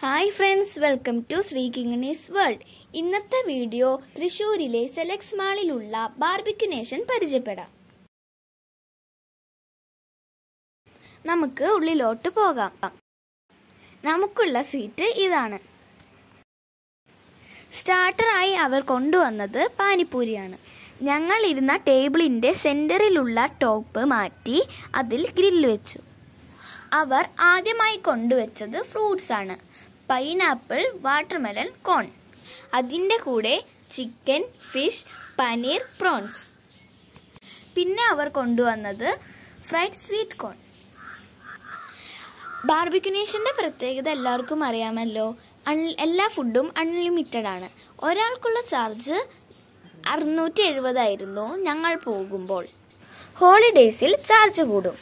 Hi friends welcome to Sree Kinganees world ഇന്നത്തെ video തൃശൂരിലെ Celex മാളിലുള്ള barbecue nation പരിചയപ്പെടാം നമുക്ക് ഉള്ളിലോട്ട് പോകാം നമുക്കുള്ള സീറ്റ് ഇതാണ് സ്റ്റാർട്ടറായി അവർ കൊണ്ടുവന്നത് പാനിപ്പൂരിയാണ് ഞങ്ങൾ ഇരുന്ന ടേബിളിൻ്റെ സെൻറ്ററിലുള്ള ടോപ്പ് മാറ്റി അതിൽ ഗ്രില്ല് വെച്ചു അവർ ആദ്യമായി കൊണ്ടുവച്ചത് ഫ്രൂട്ട്സ് ആണ് പൈനാപ്പിൾ വാട്ടർമെലൺ കോൺ അതിൻ്റെ കൂടെ ചിക്കൻ ഫിഷ് പനീർ പ്രോൺസ് പിന്നെ അവർ കൊണ്ടുവന്നത് ഫ്രൈഡ് സ്വീറ്റ് കോൺ ബാർബിക്കുനേഷൻ്റെ പ്രത്യേകത എല്ലാവർക്കും അറിയാമല്ലോ അൺ എല്ലാ ഫുഡും അൺലിമിറ്റഡ് ആണ് ഒരാൾക്കുള്ള ചാർജ് അറുന്നൂറ്റി എഴുപതായിരുന്നു ഞങ്ങൾ പോകുമ്പോൾ ഹോളിഡേയ്സിൽ ചാർജ് കൂടും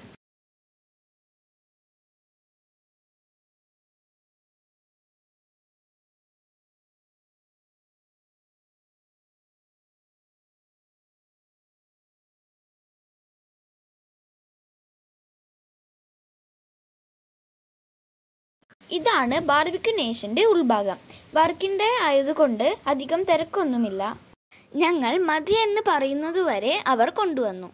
ഇതാണ് ബാർബിക്യു നേഷന്റെ ഉൾഭാഗം വർക്കിംഗ് ഡേ ആയതുകൊണ്ട് അധികം തിരക്കൊന്നുമില്ല ഞങ്ങൾ മതി എന്ന് പറയുന്നതുവരെ അവർ കൊണ്ടുവന്നു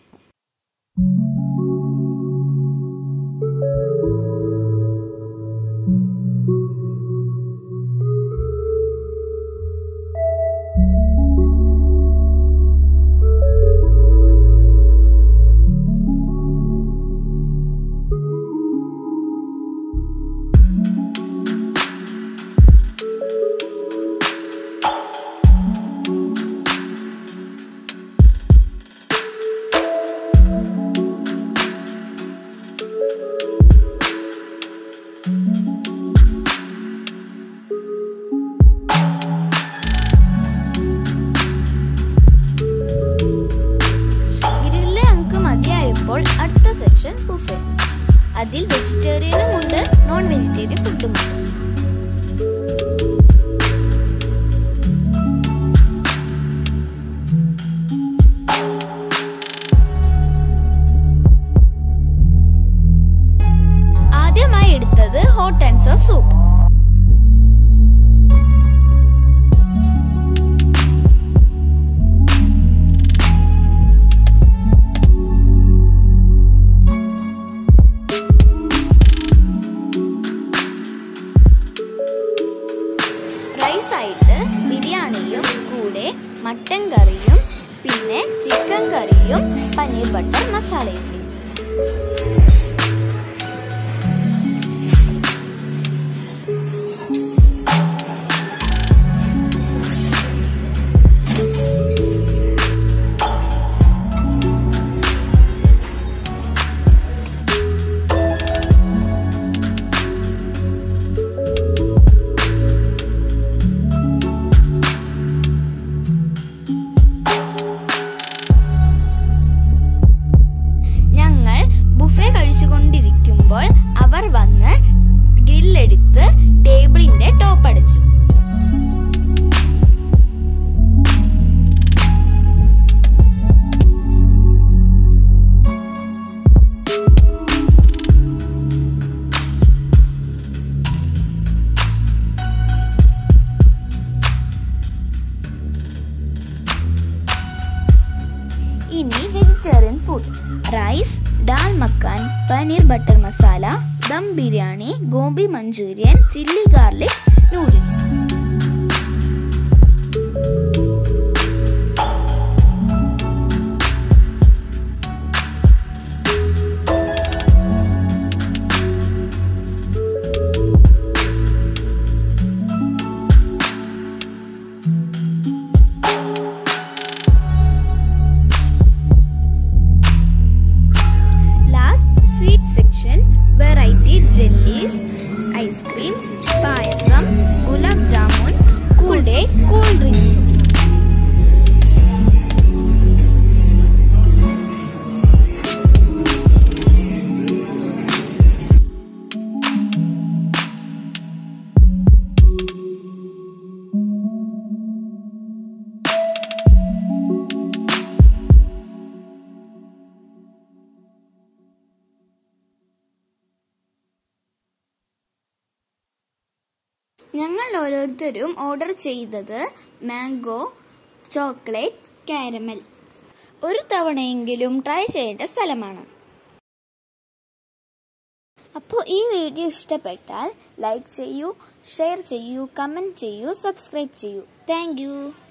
ഗ്രില്ല് ഞങ്ങൾക്ക് മതിയായപ്പോൾ അടുത്ത സെക്ഷൻ ബുഫെ അതിൽ വെജിറ്റേറിയനും ഉണ്ട് നോൺ വെജിറ്റേറിയൻ ഫുഡും ഉണ്ട് ആദ്യമായി എടുത്തത് hot and sour soup rice ആയിട്ട് ബിരിയാണിയും കൂടെ മട്ടൻ കറിയും പിന്നെ ചിക്കൻ കറിയും പനീർ ബട്ടർ മസാലയും ഞങ്ങൾ ബുഫെ കഴിച്ചുകൊണ്ടിരിക്കുമ്പോൾ അവർ വന്ന് ഗ്രില്ലെടുത്ത് ടേബിളിന്റെ ടോപ്പ് അടച്ചു ഇനി vegetarian food rice dal makhan paneer butter masala dum biryani gobi manchurian chilli garlic noodles Last sweet section variety jellies, ice creams, payasam, gulab jamun, cool day, cool drinks. ഞങ്ങൾ ഓരോരുത്തരും ഓർഡർ ചെയ്തത് മാംഗോ ചോക്ലേറ്റ് കാരമൽ ഒരു തവണയെങ്കിലും ട്രൈ ചെയ്യേണ്ട സ്ഥലമാണ് അപ്പോൾ ഈ വീഡിയോ ഇഷ്ടപ്പെട്ടാൽ ലൈക്ക് ചെയ്യൂ ഷെയർ ചെയ്യൂ കമൻറ്റ് ചെയ്യൂ സബ്സ്ക്രൈബ് ചെയ്യൂ താങ്ക്